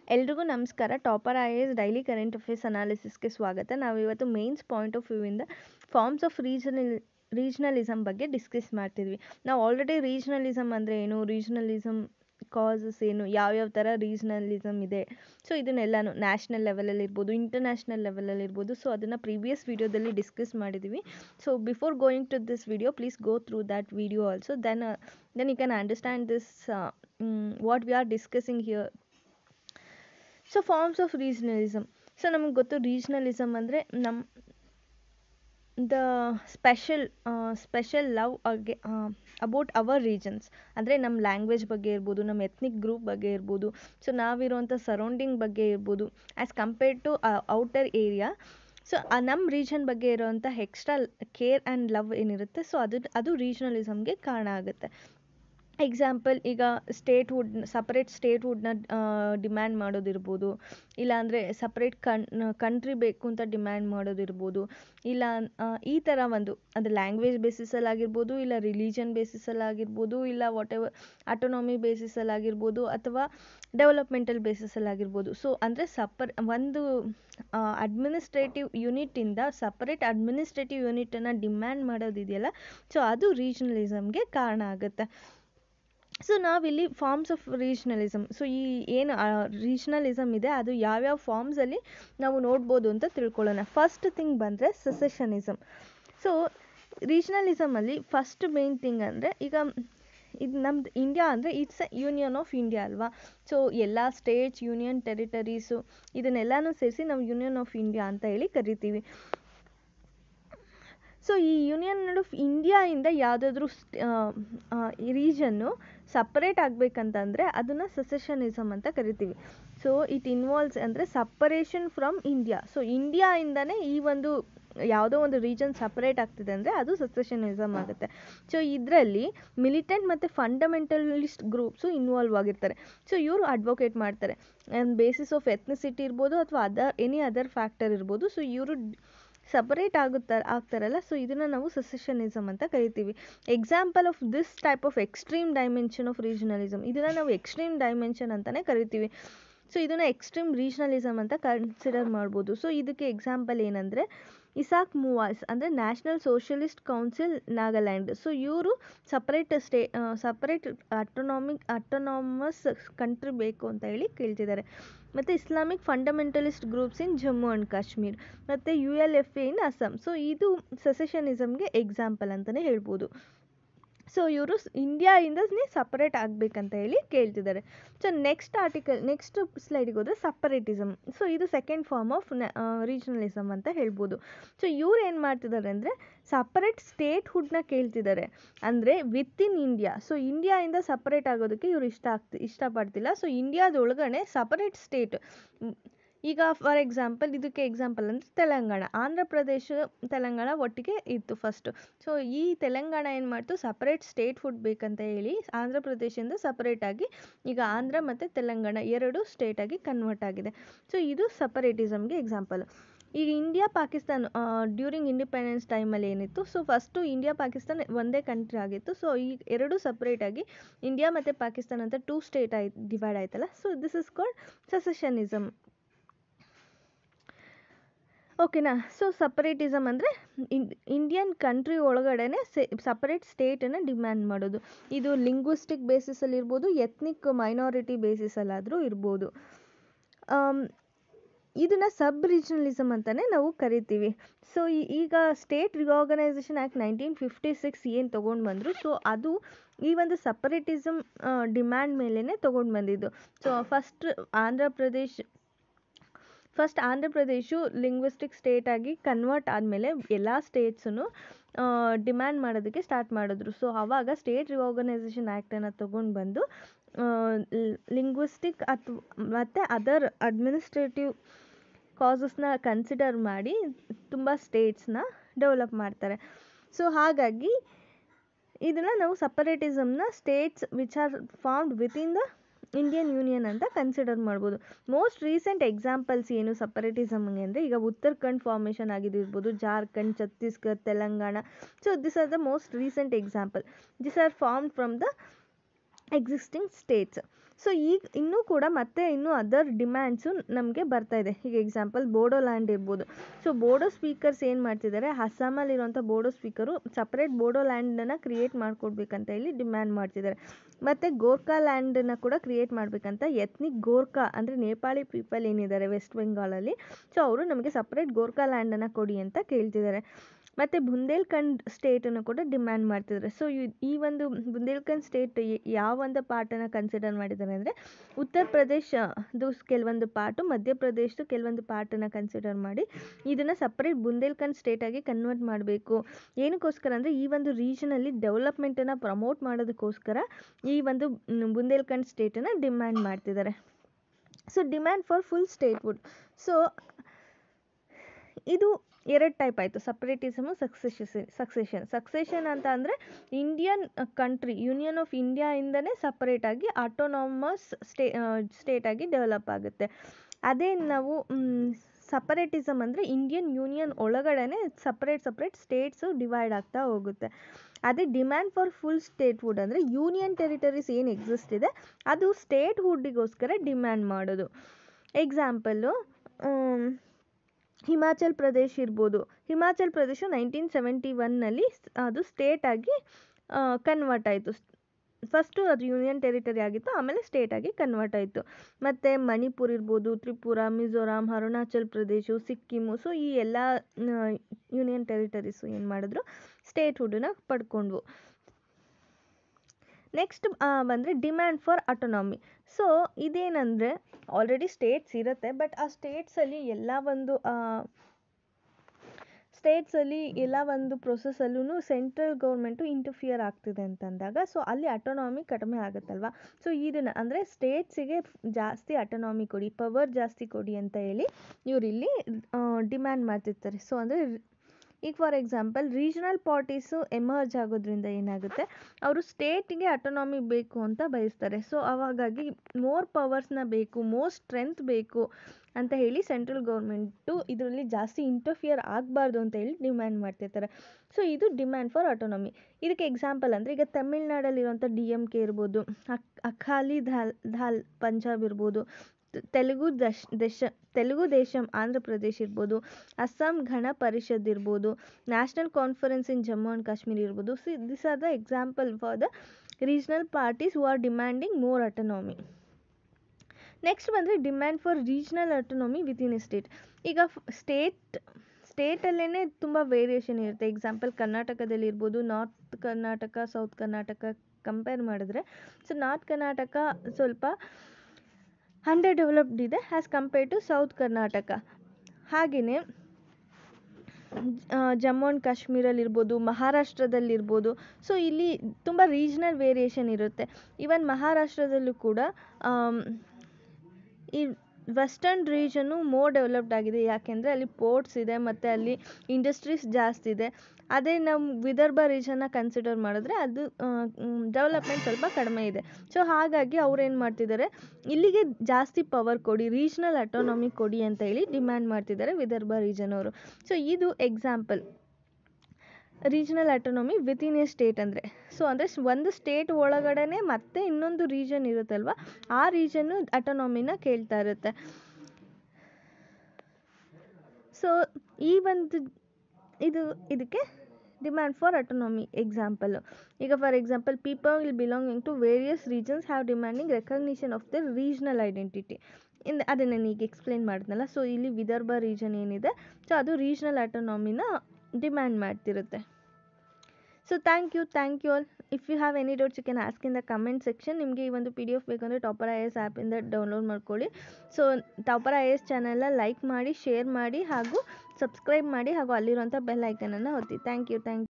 ಎಲ್ರಿಗೂ ನಮಸ್ಕಾರ topper I A S daily current affairs ಅನಾಲಿಸಿಸ್ಗೆ ಸ್ವಾಗತ ನಾವು ಇವತ್ತು ಮೇನ್ಸ್ ಪಾಯಿಂಟ್ ಆಫ್ ವ್ಯೂವಿಂದ ಫಾರ್ಮ್ಸ್ ಆಫ್ ರೀಜನಲ್ ರೀಜ್ನಲಿಸಮ್ ಬಗ್ಗೆ ಡಿಸ್ಕಸ್ ಮಾಡ್ತಿದ್ವಿ ನಾವು ಆಲ್ರೆಡಿ ರೀಜ್ನಲಿಸಮ್ ಅಂದರೆ ಏನು ರೀಜ್ನಲಿಸಮ್ ಕಾಸಸ್ ಏನು ಯಾವ್ಯಾವ ಥರ ರೀಜ್ನಲಿಸಮ್ ಇದೆ ಸೊ ಇದನ್ನೆಲ್ಲನೂ ನ್ಯಾಷನಲ್ ಲೆವೆಲಲ್ಲಿ ಇರ್ಬೋದು ಇಂಟರ್ನ್ಯಾಷನಲ್ ಲೆವೆಲಲ್ಲಿ ಇರ್ಬೋದು ಸೊ ಅದನ್ನು ಪ್ರೀವಿಯಸ್ ವೀಡಿಯೋದಲ್ಲಿ ಡಿಸ್ಕಸ್ ಮಾಡಿದ್ದೀವಿ so before going to this video please go through that video also then then you can understand this what we are discussing here so forms of regionalism so ನಮಗೆ ಗೊತ್ತು regionalism ಅಂದರೆ ನಮ್ಮ the special special love ಅಗೆ about our regions ಅಂದರೆ ನಮ್ಮ language ಬಗ್ಗೆ ಇರ್ಬೋದು ನಮ್ಮ ಎತ್ನಿಕ್ ಗ್ರೂಪ್ ಬಗ್ಗೆ ಇರ್ಬೋದು ಸೊ ನಾವಿರುವಂಥ ಸರೌಂಡಿಂಗ್ ಬಗ್ಗೆ ಇರ್ಬೋದು as compared to outer area so ನಮ್ಮ ರೀಜನ್ ಬಗ್ಗೆ ಇರೋವಂಥ ಎಕ್ಸ್ಟ್ರಾ ಕೇರ್ ಆ್ಯಂಡ್ ಲವ್ ಏನಿರುತ್ತೆ ಸೊ ಅದು ಅದು ರೀಜ್ನಲಿಸಮ್ಗೆ ಕಾರಣ ಆಗುತ್ತೆ ಎಕ್ಸಾಂಪಲ್ ಈಗ ಸ್ಟೇಟ್ಹುಡ್ ಸಪ್ರೇಟ್ ಸ್ಟೇಟ್ಹುಡ್ನ ಡಿಮ್ಯಾಂಡ್ ಮಾಡೋದಿರ್ಬೋದು ಇಲ್ಲಾಂದರೆ ಸಪ್ರೇಟ್ ಕನ್ ಕಂಟ್ರಿ ಬೇಕು ಅಂತ ಡಿಮ್ಯಾಂಡ್ ಮಾಡೋದಿರ್ಬೋದು ಇಲ್ಲ ಈ ಥರ ಒಂದು ಅದು ಲ್ಯಾಂಗ್ವೇಜ್ ಬೇಸಿಸಲ್ಲಾಗಿರ್ಬೋದು ಇಲ್ಲ ರಿಲಿಜನ್ ಬೇಸಿಸಲ್ಲಾಗಿರ್ಬೋದು ಇಲ್ಲ ವಾಟ್ ಎವರ್ ಅಟೋನಾಮಿ ಬೇಸಿಸಲ್ಲಾಗಿರ್ಬೋದು ಅಥವಾ ಡೆವಲಪ್ಮೆಂಟಲ್ ಬೇಸಿಸಲ್ಲಾಗಿರ್ಬೋದು ಸೊ ಅಂದರೆ ಸಪರ್ ಒಂದು ಅಡ್ಮಿನಿಸ್ಟ್ರೇಟಿವ್ ಯೂನಿಟಿಂದ ಸಪರೇಟ್ ಅಡ್ಮಿನಿಸ್ಟ್ರೇಟಿವ್ ಯೂನಿಟನ್ನು ಡಿಮ್ಯಾಂಡ್ ಮಾಡೋದಿದೆಯಲ್ಲ ಸೊ ಅದು ರೀಜ್ನಲಿಸಮ್ಗೆ ಕಾರಣ ಆಗುತ್ತೆ ಸೊ ನಾವಿಲ್ಲಿ ಫಾರ್ಮ್ಸ್ ಆಫ್ ರೀಜ್ನಲಿಸಮ್ ಸೊ ಈ ಏನು ರೀಜ್ನಲಿಸಮ್ ಇದೆ ಅದು ಯಾವ್ಯಾವ ಫಾರ್ಮ್ಸಲ್ಲಿ ನಾವು ನೋಡ್ಬೋದು ಅಂತ ತಿಳ್ಕೊಳ್ಳೋಣ ಫಸ್ಟ್ ಥಿಂಗ್ ಬಂದರೆ ಸೆಸೆಷನಿಸಮ್ ಸೊ ರೀಜ್ನಲಿಸಮಲ್ಲಿ ಫಸ್ಟ್ ಮೇನ್ ಥಿಂಗ್ ಅಂದರೆ ಈಗ ಇದು ನಮ್ದು ಇಂಡಿಯಾ ಅಂದರೆ it's a union of India ಅಲ್ವಾ ಸೊ ಎಲ್ಲ ಸ್ಟೇಟ್ಸ್ ಯೂನಿಯನ್ ಟೆರಿಟರೀಸು ಇದನ್ನೆಲ್ಲನೂ ಸೇರಿಸಿ ನಾವು ಯೂನಿಯನ್ ಆಫ್ ಇಂಡಿಯಾ ಅಂತ ಹೇಳಿ ಕರಿತೀವಿ ಸೊ ಈ ಯೂನಿಯನ್ ಆಫ್ ಇಂಡಿಯಾಯಿಂದ ಯಾವುದಾದ್ರೂ ಈ ರೀಜನ್ನು ಸಪ್ರೇಟ್ ಆಗಬೇಕಂತಂದರೆ ಅದನ್ನು ಸೆಸೆಷನಿಸಮ್ ಅಂತ ಕರಿತೀವಿ ಸೊ ಇಟ್ ಇನ್ವಾಲ್ವ್ಸ್ ಅಂದರೆ ಸಪರೇಷನ್ ಫ್ರಮ್ ಇಂಡಿಯಾ ಸೊ ಇಂಡಿಯಾಯಿಂದನೇ ಈ ಒಂದು ಯಾವುದೋ ಒಂದು ರೀಜನ್ ಸಪ್ರೇಟ್ ಆಗ್ತಿದೆ ಅಂದರೆ ಅದು ಸೆಸೆಷನಿಸಮ್ ಆಗುತ್ತೆ ಸೊ ಇದರಲ್ಲಿ ಮಿಲಿಟೆಂಟ್ ಮತ್ತು ಫಂಡಮೆಂಟಲಿಸ್ಟ್ ಗ್ರೂಪ್ಸು ಇನ್ವಾಲ್ವ್ ಆಗಿರ್ತಾರೆ ಸೊ ಇವರು ಅಡ್ವೊಕೇಟ್ ಮಾಡ್ತಾರೆ ಬೇಸಿಸ್ ಆಫ್ ಎತ್ನಿಸಿಟಿ ಇರ್ಬೋದು ಅಥವಾ ಅದರ್ ಎನಿ ಅದರ್ ಫ್ಯಾಕ್ಟರ್ ಇರ್ಬೋದು ಸೊ ಇವರು ಸಪರೇಟ್ ಆಗುತ್ತಾರೆ ಆಗ್ತಾರಲ್ಲ ಸೊ ಇದನ್ನು ನಾವು ಸೆಸೆಷನಿಸಮ್ ಅಂತ ಕರಿತೀವಿ example of this type of extreme dimension of regionalism ಇದನ್ನು ನಾವು ಎಕ್ಸ್ಟ್ರೀಮ್ ಡೈಮೆನ್ಷನ್ ಅಂತಲೇ ಕರಿತೀವಿ ಸೊ ಇದನ್ನು ಎಕ್ಸ್ಟ್ರೀಮ್ ರೀಜನಲಿಸಮ್ ಅಂತ ಕನ್ಸಿಡರ್ ಮಾಡ್ಬೋದು ಸೊ ಇದಕ್ಕೆ ಎಕ್ಸಾಂಪಲ್ ಏನಂದರೆ ಇಸಾಕ್ ಮೂವಾಸ್ ಅಂದರೆ national socialist council Nagaland so ಇವರು separate stay separate autonomic autonomous country ಬೇಕು ಅಂತ ಹೇಳಿ ಕೇಳ್ತಿದ್ದಾರೆ ಮತ್ತು Islamic fundamentalist groups in Jammu and Kashmir ಮತ್ತು U L F A in Assam so ಇದು ಸೆಸೆಷನಿಸಮ್ಗೆ ಎಕ್ಸಾಂಪಲ್ ಅಂತಲೇ ಹೇಳ್ಬೋದು ಸೊ ಇವರು ಇಂಡಿಯಾಯಿಂದನೇ ಸಪರೇಟ್ ಆಗಬೇಕಂತ ಹೇಳಿ ಕೇಳ್ತಿದ್ದಾರೆ ಸೊ ನೆಕ್ಸ್ಟ್ ಆರ್ಟಿಕಲ್ ನೆಕ್ಸ್ಟ್ ಸ್ಲೈಡಿಗೆ ಹೋದರೆ ಸಪರೇಟಿಸಮ್ ಸೊ ಇದು ಸೆಕೆಂಡ್ ಫಾರ್ಮ್ ಆಫ್ ರೀಜನಲಿಸಮ್ ಅಂತ ಹೇಳ್ಬೋದು ಸೊ ಇವ್ರು ಏನು ಮಾಡ್ತಿದ್ದಾರೆ ಅಂದರೆ ಸಪರೇಟ್ ಸ್ಟೇಟ್ಹುಡ್ನ ಕೇಳ್ತಿದ್ದಾರೆ ಅಂದರೆ ವಿತ್ ಇನ್ ಇಂಡಿಯಾ ಸೊ ಇಂಡಿಯಾಯಿಂದ ಸಪರೇಟ್ ಆಗೋದಕ್ಕೆ ಇವ್ರು ಇಷ್ಟ ಆಗ್ತಿ ಇಷ್ಟಪಡ್ತಿಲ್ಲ ಸೊ ಇಂಡಿಯಾದೊಳಗಡೆ ಸಪರೇಟ್ ಸ್ಟೇಟ್ ಈಗ ಫಾರ್ ಎಕ್ಸಾಂಪಲ್ ಇದಕ್ಕೆ ಎಕ್ಸಾಂಪಲ್ ಅಂದರೆ ತೆಲಂಗಾಣ ಆಂಧ್ರ ಪ್ರದೇಶ ತೆಲಂಗಾಣ ಒಟ್ಟಿಗೆ ಇತ್ತು ಫಸ್ಟು ಸೊ ಈ ತೆಲಂಗಾಣ ಏನು ಮಾಡ್ತು ಸಪ್ರೇಟ್ ಸ್ಟೇಟ್ ಫುಡ್ ಬೇಕಂತ ಹೇಳಿ ಆಂಧ್ರ ಪ್ರದೇಶದಿಂದ ಸಪ್ರೇಟಾಗಿ ಈಗ ಆಂಧ್ರ ಮತ್ತು ತೆಲಂಗಾಣ ಎರಡು ಸ್ಟೇಟಾಗಿ ಕನ್ವರ್ಟ್ ಆಗಿದೆ ಸೊ ಇದು ಸಪರೇಟಿಸಮ್ಗೆ ಎಕ್ಸಾಂಪಲ್ ಈಗ ಇಂಡಿಯಾ ಪಾಕಿಸ್ತಾನ ಡ್ಯೂರಿಂಗ್ ಇಂಡಿಪೆಂಡೆನ್ಸ್ ಟೈಮಲ್ಲಿ ಏನಿತ್ತು ಸೊ ಫಸ್ಟು ಇಂಡಿಯಾ ಪಾಕಿಸ್ತಾನ ಒಂದೇ ಕಂಟ್ರಿ ಆಗಿತ್ತು ಸೊ ಈ ಎರಡು ಸಪ್ರೇಟಾಗಿ ಇಂಡಿಯಾ ಮತ್ತು ಪಾಕಿಸ್ತಾನ ಅಂತ ಟೂ ಸ್ಟೇಟ್ ಆಯ್ತು ಡಿವೈಡ್ ಆಯ್ತಲ್ಲ so this is called secessionism ಓಕೆನಾ ಸೊ ಸಪರೇಟಿಸಮ್ ಅಂದರೆ ಇಂಡಿಯನ್ ಕಂಟ್ರಿ ಒಳಗಡೆ ಸೆ ಸಪರೇಟ್ ಸ್ಟೇಟನ್ನು ಡಿಮ್ಯಾಂಡ್ ಮಾಡೋದು ಇದು ಲಿಂಗ್ವಿಸ್ಟಿಕ್ ಬೇಸಿಸಲ್ಲಿ ಇರ್ಬೋದು ಎತ್ನಿಕ್ ಮೈನಾರಿಟಿ ಬೇಸಿಸಲ್ಲಾದರೂ ಇರ್ಬೋದು ಇದನ್ನು ಸಬ್ ರೀಜನಲಿಸಮ್ ಅಂತಲೇ ನಾವು ಕರಿತೀವಿ ಸೊ ಈಗ state reorganisation act nineteen fifty six ಏನು ತೊಗೊಂಡು ಬಂದರು ಸೊ ಅದು ಈ ಒಂದು ಸಪರೇಟಿಸಮ್ ಡಿಮ್ಯಾಂಡ್ ಮೇಲೇ ತೊಗೊಂಡು ಬಂದಿದ್ದು so first Andhra Pradesh first Andhra Pradesh linguistic state ಆಗಿ ಕನ್ವರ್ಟ್ ಆದಮೇಲೆ ಎಲ್ಲ ಸ್ಟೇಟ್ಸನ್ನು ಡಿಮ್ಯಾಂಡ್ ಮಾಡೋದಕ್ಕೆ ಸ್ಟಾರ್ಟ್ ಮಾಡಿದ್ರು ಸೊ ಆವಾಗ ಸ್ಟೇಟ್ ರಿಆರ್ಗನೈಸೇಷನ್ ಆ್ಯಕ್ಟನ್ನು ತೊಗೊಂಡು ಬಂದು ಲಿಂಗ್ವಿಸ್ಟಿಕ್ ಅಥವಾ ಮತ್ತು ಅದರ್ ಅಡ್ಮಿನಿಸ್ಟ್ರೇಟಿವ್ ಕಾಸಸ್ನ ಕನ್ಸಿಡರ್ ಮಾಡಿ ತುಂಬ ಸ್ಟೇಟ್ಸ್ನ ಡೆವಲಪ್ ಮಾಡ್ತಾರೆ ಸೊ ಹಾಗಾಗಿ ಇದನ್ನು ನಾವು ಸಪರೇಟಿಸಮ್ನ states which are formed within the Indian union ಅಂತ ಕನ್ಸಿಡರ್ ಮಾಡ್ಬೋದು ಮೋಸ್ಟ್ ರೀಸೆಂಟ್ ಎಕ್ಸಾಂಪಲ್ಸ್ ಏನು ಸಪರೇಟಿಸಮ್ಗೆ ಅಂದರೆ ಈಗ ಉತ್ತರಾಖಂಡ್ ಫಾರ್ಮೇಷನ್ ಆಗಿದ್ದಿರ್ಬೋದು Jharkhand Chhattisgarh Telangana so this are the most recent example this are form from the existing states so ಈಗ ಇನ್ನೂ ಕೂಡ ಮತ್ತೆ ಇನ್ನೂ ಅದರ್ ಡಿಮ್ಯಾಂಡ್ಸು ನಮಗೆ ಬರ್ತಾ ಇದೆ ಈಗ ಎಕ್ಸಾಂಪಲ್ ಬೋಡೋ ಲ್ಯಾಂಡ್ ಇರ್ಬೋದು ಸೊ ಬೋಡೋ ಸ್ಪೀಕರ್ಸ್ ಏನು ಮಾಡ್ತಿದ್ದಾರೆ ಅಸ್ಸಾಮಲ್ಲಿರುವಂಥ ಬೋಡೋ ಸ್ಪೀಕರು ಸಪ್ರೇಟ್ ಬೋಡೋ ಲ್ಯಾಂಡನ್ನು ಕ್ರಿಯೇಟ್ ಮಾಡಿಕೊಡ್ಬೇಕಂತ ಹೇಳಿ ಡಿಮ್ಯಾಂಡ್ ಮಾಡ್ತಿದ್ದಾರೆ ಮತ್ತು ಗೋರ್ಖಾ ಲ್ಯಾಂಡನ್ನು ಕೂಡ ಕ್ರಿಯೇಟ್ ಮಾಡಬೇಕಂತ ಎತ್ನಿಕ್ ಗೋರ್ಖಾ ಅಂದರೆ ನೇಪಾಳಿ ಪೀಪಲ್ ಏನಿದ್ದಾರೆ ವೆಸ್ಟ್ ಬೆಂಗಾಲಲ್ಲಿ ಸೊ ಅವರು ನಮಗೆ ಸಪ್ರೇಟ್ ಗೋರ್ಖಾ ಲ್ಯಾಂಡನ್ನು ಕೊಡಿ ಅಂತ ಕೇಳ್ತಿದ್ದಾರೆ ಮತ್ತು ಬುಂದೇಲ್ಖಂಡ್ ಸ್ಟೇಟನ್ನು ಕೂಡ ಡಿಮ್ಯಾಂಡ್ ಮಾಡ್ತಿದ್ದಾರೆ ಸೊ ಈ ಒಂದು ಬುಂದೇಲ್ಖಂಡ್ ಸ್ಟೇಟ್ ಯಾವ ಒಂದು ಪಾರ್ಟನ್ನು ಕನ್ಸಿಡರ್ ಮಾಡಿದ್ದಾರೆ ಅಂದರೆ ಉತ್ತರ ಪ್ರದೇಶದು ಕೆಲವೊಂದು ಪಾರ್ಟು ಮಧ್ಯಪ್ರದೇಶದು ಕೆಲವೊಂದು ಪಾರ್ಟನ್ನು ಕನ್ಸಿಡರ್ ಮಾಡಿ ಇದನ್ನು ಸಪ್ರೇಟ್ ಬುಂದೇಲ್ಖಂಡ್ ಸ್ಟೇಟಾಗಿ ಕನ್ವರ್ಟ್ ಮಾಡಬೇಕು ಏನಕ್ಕೋಸ್ಕರ ಅಂದರೆ ಈ ಒಂದು ರೀಜನಲ್ಲಿ ಡೆವಲಪ್ಮೆಂಟನ್ನು ಪ್ರಮೋಟ್ ಮಾಡೋದಕ್ಕೋಸ್ಕರ ಈ ಒಂದು ಬುಂದೇಲ್ಖಂಡ್ ಸ್ಟೇಟನ್ನು ಡಿಮ್ಯಾಂಡ್ ಮಾಡ್ತಿದ್ದಾರೆ so demand for full statehood so ಇದು ಎರಡು ಟೈಪ್ ಆಯಿತು ಸಪ್ರೇಟಿಸಮು ಸಕ್ಸೆಷನ್ ಸಕ್ಸೆಷನ್ ಸಕ್ಸೆಷನ್ ಅಂತ ಅಂದರೆ ಇಂಡಿಯನ್ ಕಂಟ್ರಿ ಯೂನಿಯನ್ ಆಫ್ ಇಂಡಿಯಾಯಿಂದನೇ ಸಪ್ರೇಟಾಗಿ ಆಟೋನಾಮಸ್ ಸ್ಟೇ ಸ್ಟೇಟಾಗಿ ಡೆವಲಪ್ ಆಗುತ್ತೆ ಅದೇ ನಾವು ಸಪರೇಟಿಸಮ್ ಅಂದರೆ ಇಂಡಿಯನ್ ಯೂನಿಯನ್ ಒಳಗಡೆನೆ ಸಪ್ರೇಟ್ ಸಪ್ರೇಟ್ ಸ್ಟೇಟ್ಸು ಡಿವೈಡ್ ಆಗ್ತಾ ಹೋಗುತ್ತೆ ಅದೇ ಡಿಮ್ಯಾಂಡ್ ಫಾರ್ ಫುಲ್ ಸ್ಟೇಟ್ಹುಡ್ ಅಂದರೆ ಯೂನಿಯನ್ ಟೆರಿಟರೀಸ್ ಏನು ಎಕ್ಸಿಸ್ಟ್ ಇದೆ ಅದು ಸ್ಟೇಟ್ಹುಡ್ಡಿಗೋಸ್ಕರ ಡಿಮ್ಯಾಂಡ್ ಮಾಡೋದು ಎಕ್ಸಾಂಪಲ್ಲು ಹಿಮಾಚಲ್ ಪ್ರದೇಶ್ ಇರ್ಬೋದು ಹಿಮಾಚಲ್ ಪ್ರದೇಶ ನೈನ್ಟೀನ್ ಸೆವೆಂಟಿ ಒನ್ನಲ್ಲಿ ಅದು ಸ್ಟೇಟಾಗಿ ಕನ್ವರ್ಟ್ ಆಯಿತು ಫಸ್ಟು ಅದು ಯೂನಿಯನ್ ಟೆರಿಟರಿ ಆಗಿತ್ತು ಆಮೇಲೆ ಸ್ಟೇಟಾಗಿ ಕನ್ವರ್ಟ್ ಆಯಿತು ಮತ್ತು ಮಣಿಪುರ್ ಇರ್ಬೋದು ತ್ರಿಪುರ ಮಿಜೋರಾಂ ಅರುಣಾಚಲ್ ಪ್ರದೇಶ ಸಿಕ್ಕಿಮು ಸೊ ಈ ಎಲ್ಲ ಯೂನಿಯನ್ ಟೆರಿಟರೀಸು ಏನು ಮಾಡಿದ್ರು ಸ್ಟೇಟ್ಹುಡ್ಡನ್ನ ಪಡ್ಕೊಂಡ್ವು ನೆಕ್ಸ್ಟ್ ಬಂದರೆ ಡಿಮ್ಯಾಂಡ್ ಫಾರ್ ಅಟೊನಾಮಿ ಸೊ ಇದೇನಂದರೆ ಆಲ್ರೆಡಿ ಸ್ಟೇಟ್ಸ್ ಇರುತ್ತೆ ಬಟ್ ಆ ಸ್ಟೇಟ್ಸಲ್ಲಿ ಎಲ್ಲ ಒಂದು ಸ್ಟೇಟ್ಸಲ್ಲಿ ಎಲ್ಲ ಒಂದು ಪ್ರೊಸೆಸಲ್ಲೂ ಸೆಂಟ್ರಲ್ ಗೌರ್ಮೆಂಟು ಇಂಟರ್ಫಿಯರ್ ಆಗ್ತಿದೆ ಅಂತಂದಾಗ ಸೊ ಅಲ್ಲಿ ಅಟೊನಾಮಿ ಕಡಿಮೆ ಆಗುತ್ತಲ್ವ ಸೊ ಇದನ್ನು ಅಂದರೆ ಸ್ಟೇಟ್ಸಿಗೆ ಜಾಸ್ತಿ ಅಟೊನಾಮಿ ಕೊಡಿ ಪವರ್ ಜಾಸ್ತಿ ಕೊಡಿ ಅಂತ ಹೇಳಿ ಇವರಿಲ್ಲಿ ಡಿಮ್ಯಾಂಡ್ ಮಾಡ್ತಿರ್ತಾರೆ ಸೊ ಅಂದರೆ ಈಗ for example regional parties emerge ಆಗೋದ್ರಿಂದ ಏನಾಗುತ್ತೆ ಅವರು ಸ್ಟೇಟಿಗೆ ಅಟೊನಾಮಿ ಬೇಕು ಅಂತ ಬಯಸ್ತಾರೆ ಸೊ ಅವಾಗಾಗಿ ಮೋರ್ ಪವರ್ಸ್ನ ಬೇಕು ಮೋರ್ ಸ್ಟ್ರೆಂತ್ ಬೇಕು ಅಂತ ಹೇಳಿ ಸೆಂಟ್ರಲ್ ಗೌರ್ಮೆಂಟು ಇದರಲ್ಲಿ ಜಾಸ್ತಿ ಇಂಟರ್ಫಿಯರ್ ಆಗಬಾರ್ದು ಅಂತ ಹೇಳಿ ಡಿಮ್ಯಾಂಡ್ ಮಾಡ್ತಿರ್ತಾರೆ ಸೊ ಇದು ಡಿಮ್ಯಾಂಡ್ ಫಾರ್ ಅಟೊನಮಿ ಇದಕ್ಕೆ ಎಕ್ಸಾಂಪಲ್ ಅಂದರೆ ಈಗ ತಮಿಳ್ನಾಡಲ್ಲಿರುವಂಥ ಡಿ ಎಮ್ ಕೆ ಇರ್ಬೋದು ಅಕ್ ಅಖಾಲಿ ಧಾಲ್ ಧಾಲ್ ಪಂಜಾಬ್ ಇರ್ಬೋದು ತೆಲುಗು ದಶ್ ದೇಶ ತೆಲುಗು ದೇಶಂ ಆಂಧ್ರ ಪ್ರದೇಶ್ ಇರ್ಬೋದು ಅಸ್ಸಾಂ ಗಣ ಪರಿಷದ್ ಇರ್ಬೋದು national conference in Jammu and Kashmir ಇರ್ಬೋದು see this are the example for the regional parties who are demanding more autonomy next ಬಂದರೆ demand for regional autonomy within a state ಈಗ ಸ್ಟೇಟ್ ಸ್ಟೇಟಲ್ಲೇ ತುಂಬ ವೇರಿಯೇಷನ್ ಇರುತ್ತೆ ಎಕ್ಸಾಂಪಲ್ ಕರ್ನಾಟಕದಲ್ಲಿ ಇರ್ಬೋದು north Karnataka south Karnataka compare ಮಾಡಿದ್ರೆ so north Karnataka ಸ್ವಲ್ಪ ಅಂಡರ್ ಡೆವಲಪ್ಡ್ ಇದೆ as compare to south Karnataka ಹಾಗೆಯೇ ಜಮ್ಮು ಆ್ಯಂಡ್ ಕಾಶ್ಮೀರಲ್ಲಿರ್ಬೋದು ಮಹಾರಾಷ್ಟ್ರದಲ್ಲಿರ್ಬೋದು ಸೊ ಇಲ್ಲಿ ತುಂಬ ರೀಜ್ನಲ್ ವೇರಿಯೇಷನ್ ಇರುತ್ತೆ ಈವನ್ ಮಹಾರಾಷ್ಟ್ರದಲ್ಲೂ ಕೂಡ ಈ ವೆಸ್ಟರ್ನ್ ರೀಜನ್ನು ಮೋರ್ ಡೆವಲಪ್ಡ್ ಆಗಿದೆ ಯಾಕೆಂದರೆ ಅಲ್ಲಿ ಪೋರ್ಟ್ಸ್ ಇದೆ ಮತ್ತು ಅಲ್ಲಿ ಇಂಡಸ್ಟ್ರೀಸ್ ಜಾಸ್ತಿ ಇದೆ ಅದೇ ನಮ್ಮ ವಿದರ್ಭ ರೀಜನ್ನ ಕನ್ಸಿಡರ್ ಮಾಡಿದ್ರೆ ಅದು ಡೆವಲಪ್ಮೆಂಟ್ ಸ್ವಲ್ಪ ಕಡಿಮೆ ಇದೆ ಸೊ ಹಾಗಾಗಿ ಅವ್ರು ಏನು ಮಾಡ್ತಿದ್ದಾರೆ ಇಲ್ಲಿಗೆ ಜಾಸ್ತಿ ಪವರ್ ಕೊಡಿ ರೀಜ್ನಲ್ ಅಟೋನಮಿ ಕೊಡಿ ಅಂತ ಹೇಳಿ ಡಿಮ್ಯಾಂಡ್ ಮಾಡ್ತಿದ್ದಾರೆ ವಿದರ್ಭ ರೀಜನ್ ಅವರು ಸೊ ಇದು example regional autonomy within a state ಅಂದರೆ ಸೊ ಅಂದರೆ ಒಂದು ಸ್ಟೇಟ್ ಒಳಗಡೆ ಮತ್ತೆ ಇನ್ನೊಂದು ರೀಜನ್ ಇರುತ್ತಲ್ವ ಆ ರೀಜನ್ನು ಅಟೋನಮಿನ ಕೇಳ್ತಾ ಇರುತ್ತೆ ಸೊ ಈ ಒಂದು ಇದು ಇದಕ್ಕೆ ಡಿಮ್ಯಾಂಡ್ ಫಾರ್ ಅಟೋನಮಿ ಎಕ್ಸಾಂಪಲು ಈಗ for example people will belonging to various regions have demanding recognition of the regional identity in ಅದನ್ನು ನಾನು ಈಗ ಎಕ್ಸ್ಪ್ಲೇನ್ ಮಾಡಿದ್ನಲ್ಲ ಸೊ ಇಲ್ಲಿ ವಿದರ್ಭ ರೀಜನ್ ಏನಿದೆ ಸೊ ಅದು ರೀಜ್ನಲ್ ಅಟೋನಮಿನ ಡಿಮ್ಯಾಂಡ್ ಮಾಡ್ತಿರುತ್ತೆ so thank you thank you all if you have any doubts you can ask in the comment section ನಿಮಗೆ ಈ ಒಂದು ಪಿ ಡಿ ಎಫ್ ಬೇಕಂದರೆ ಟಾಪರ್ ಐ ಎಸ್ ಆ್ಯಪಿಂದ ಡೌನ್ಲೋಡ್ ಮಾಡ್ಕೊಳ್ಳಿ ಸೊ ಟಾಪರ್ ಐ ಎಸ್ ಚಾನಲ್ನ like ಮಾಡಿ share ಮಾಡಿ ಹಾಗೂ subscribe ಮಾಡಿ ಹಾಗೂ ಅಲ್ಲಿರುವಂಥ ಬೆಲ್ ಐಕನನ್ನು ಒತ್ತಿ ಥ್ಯಾಂಕ್ ಯು ಥ್ಯಾಂಕ್